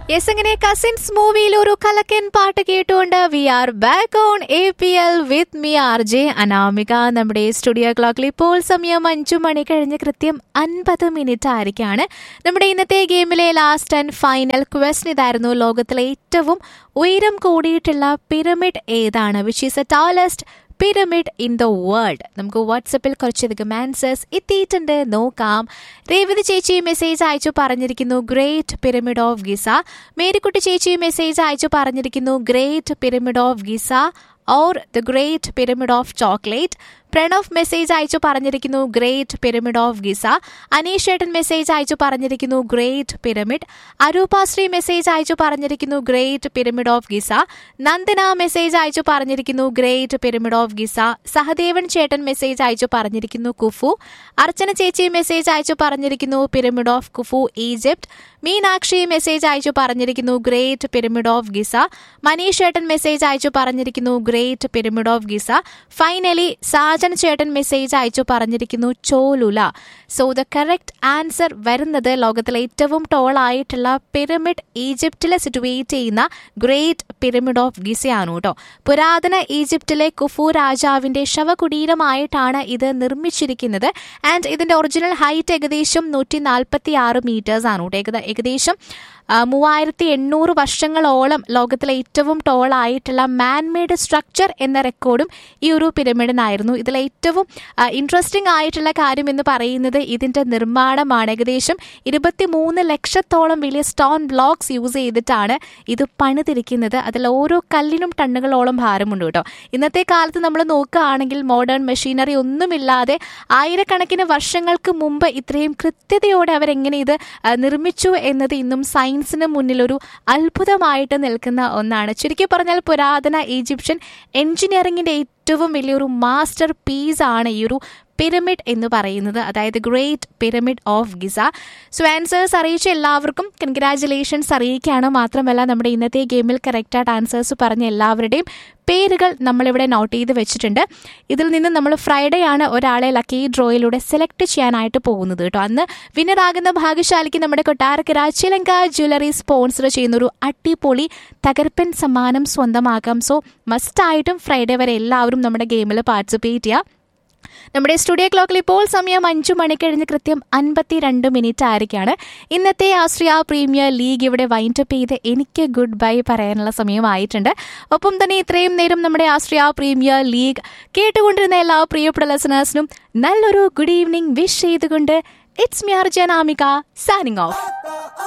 yes അങ്ങനെ cousins മൂവിയിൽ ഒരു കലക്കൻ പാട്ട് കേട്ടുകൊണ്ട് we are back on A P L with me R J Anamika നമ്മുടെ സ്റ്റുഡിയോ ക്ലോക്കിൽ ഇപ്പോൾ സമയം അഞ്ചു മണി കഴിഞ്ഞ് കൃത്യം അൻപത് മിനിറ്റ് ആയിരിക്കാണ് നമ്മുടെ ഇന്നത്തെ ഗെയിമിലെ ലാസ്റ്റ് ആൻഡ് ഫൈനൽ ക്വസ്റ്റൻ ഇതായിരുന്നു ലോകത്തിലെ ഏറ്റവും ഉയരം കൂടിയിട്ടുള്ള പിരമിഡ് ഏതാണ് which is a tallest pyramid in the world നമുക്ക് വാട്സപ്പിൽ കുറച്ചധികം ആൻസേഴ്സ് എത്തിയിട്ടുണ്ട് നോക്കാം രേവതി ചേച്ചി മെസ്സേജ് അയച്ചു പറഞ്ഞിരിക്കുന്നു great pyramid of Giza Marykutty ചേച്ചി മെസ്സേജ് അയച്ചു പറഞ്ഞിരിക്കുന്നു great pyramid of Giza or the great pyramid of chocolate Pranav message അയച്ചു പറഞ്ഞിരിക്കുന്നു great pyramid of Giza Aneesh ഏട്ടൻ മെസ്സേജ് അയച്ചു പറഞ്ഞിരിക്കുന്നു ഗ്രേറ്റ് പിരമിഡ് അരൂപാശ്രീ മെസ്സേജ് അയച്ചു പറഞ്ഞിരിക്കുന്നു great pyramid of Giza Nandana message അയച്ചു പറഞ്ഞിരിക്കുന്നു great pyramid of Giza Sahadevan ചേട്ടൻ മെസ്സേജ് അയച്ചു പറഞ്ഞിരിക്കുന്നു കുഫു അർച്ചന ചേച്ചി മെസ്സേജ് അയച്ചു പറഞ്ഞിരിക്കുന്നു pyramid of Khufu Egypt Meenakshi message അയച്ചു പറഞ്ഞിരിക്കുന്നു great pyramid of Giza Manish ചേട്ടൻ മെസ്സേജ് അയച്ചു പറഞ്ഞിരിക്കുന്നു great pyramid of Giza finally Sajan ചേട്ടൻ മെസ്സേജ് അയച്ചു പറഞ്ഞിരിക്കുന്നു Cholula so the correct answer വരുന്നത് ലോകത്തിലെ ഏറ്റവും ടോൾ ആയിട്ടുള്ള പിരമിഡ് ഈജിപ്തിലെ സിറ്റുവേറ്റ് ചെയ്യുന്ന ഗ്രേറ്റ് പിരമിഡ് ഓഫ് ഗിസയാണ് കേട്ടോ പുരാതന ഈജിപ്തിലെ കുഫു രാജാവിന്റെ ശവകുടീരമായിട്ടാണ് ഇത് നിർമ്മിച്ചിരിക്കുന്നത് ആൻഡ് ഇതിന്റെ ഒറിജിനൽ ഹൈറ്റ് ഏകദേശം നൂറ്റി നാൽപ്പത്തി ആറ് മീറ്റേഴ്സ് ആണ് കേട്ടോ ഏകദേശം മൂവായിരത്തി എണ്ണൂറ് വർഷങ്ങളോളം ലോകത്തിലെ ഏറ്റവും ടോൾ ആയിട്ടുള്ള മാൻമെയ്ഡ് സ്ട്രക്ചർ എന്ന റെക്കോർഡും ഈ ഒരു പിരമിഡിനായിരുന്നു ഇതിലെ ഏറ്റവും ഇൻട്രസ്റ്റിംഗ് ആയിട്ടുള്ള കാര്യം എന്ന് പറയുന്നത് ഇതിന്റെ നിർമ്മാണമാണ് ഏകദേശം ഇരുപത്തി മൂന്ന് ലക്ഷത്തോളം വലിയ സ്റ്റോൺ ബ്ലോക്സ് യൂസ് ചെയ്തിട്ടാണ് ഇത് പണിതിരിക്കുന്നത് അതിൽ ഓരോ കല്ലിനും ടണ്ണുകളോളം ഭാരമുണ്ട് കേട്ടോ ഇന്നത്തെ കാലത്ത് നമ്മൾ നോക്കുകയാണെങ്കിൽ മോഡേൺ മെഷീനറി ഒന്നുമില്ലാതെ ആയിരക്കണക്കിന് വർഷങ്ങൾക്ക് മുമ്പ് ഇത്രയും കൃത്യതയോടെ അവരെങ്ങനെ ഇത് നിർമ്മിച്ചു എന്നത് ഇന്നും സയൻസിന് മുന്നിൽ ഒരു അത്ഭുതമായിട്ട് നിൽക്കുന്ന ഒന്നാണ് ചുരുക്കി പറഞ്ഞാൽ പുരാതന ഈജിപ്ഷ്യൻ എഞ്ചിനീയറിംഗിന്റെ ഏറ്റവും വലിയൊരു മാസ്റ്റർ പീസ് ആണ് ഈ ഒരു പിരമിഡ് എന്ന് പറയുന്നത് അതായത് great pyramid of Giza so answers അറിയിച്ച എല്ലാവർക്കും കൺഗ്രാറ്റുലേഷൻസ് അറിയിക്കുകയാണ് മാത്രമല്ല നമ്മുടെ ഇന്നത്തെ ഗെയിമിൽ കറക്റ്റായിട്ട് ആൻസേഴ്സ് പറഞ്ഞ എല്ലാവരുടെയും പേരുകൾ നമ്മളിവിടെ നോട്ട് ചെയ്ത് വെച്ചിട്ടുണ്ട് ഇതിൽ നിന്ന് നമ്മൾ ഫ്രൈഡേ ആണ് ഒരാളെ ലക്കി ഡ്രോയിലൂടെ സെലക്ട് ചെയ്യാനായിട്ട് പോകുന്നത് കേട്ടോ അന്ന് വിന്നറാകുന്ന ഭാഗ്യശാലിക്ക് നമ്മുടെ കൊട്ടാരക്കര ചിലങ്ക ജ്വല്ലറി സ്പോൺസർ ചെയ്യുന്ന ഒരു അടിപൊളി തകർപ്പൻ സമ്മാനം സ്വന്തമാക്കാം സോ മസ്റ്റായിട്ടും ഫ്രൈഡേ വരെ എല്ലാവരും നമ്മുടെ ഗെയിമിൽ പാർട്ടിസിപ്പേറ്റ് ചെയ്യുക നമ്മുടെ സ്റ്റുഡിയോ ക്ലോക്കിൽ ഇപ്പോൾ സമയം അഞ്ചു മണി കഴിഞ്ഞ് കൃത്യം അൻപത്തിരണ്ട് മിനിറ്റ് ആയിരിക്കാണ് ഇന്നത്തെ ആസ്ട്രിയ പ്രീമിയർ ലീഗ് ഇവിടെ വൈൻഡപ്പ് ചെയ്ത് എനിക്ക് ഗുഡ് ബൈ പറയാനുള്ള സമയമായിട്ടുണ്ട് ഒപ്പം തന്നെ ഇത്രയും നേരം നമ്മുടെ ആസ്ട്രിയ പ്രീമിയർ ലീഗ് കേട്ടുകൊണ്ടിരുന്ന എല്ലാ പ്രിയപ്പെട്ട ലെസനേഴ്സിനും നല്ലൊരു ഗുഡ് ഈവനിങ് വിഷ് ചെയ്തുകൊണ്ട് ഇറ്റ്സ് മി അർജനാമിക സാനിങ് ഓഫ്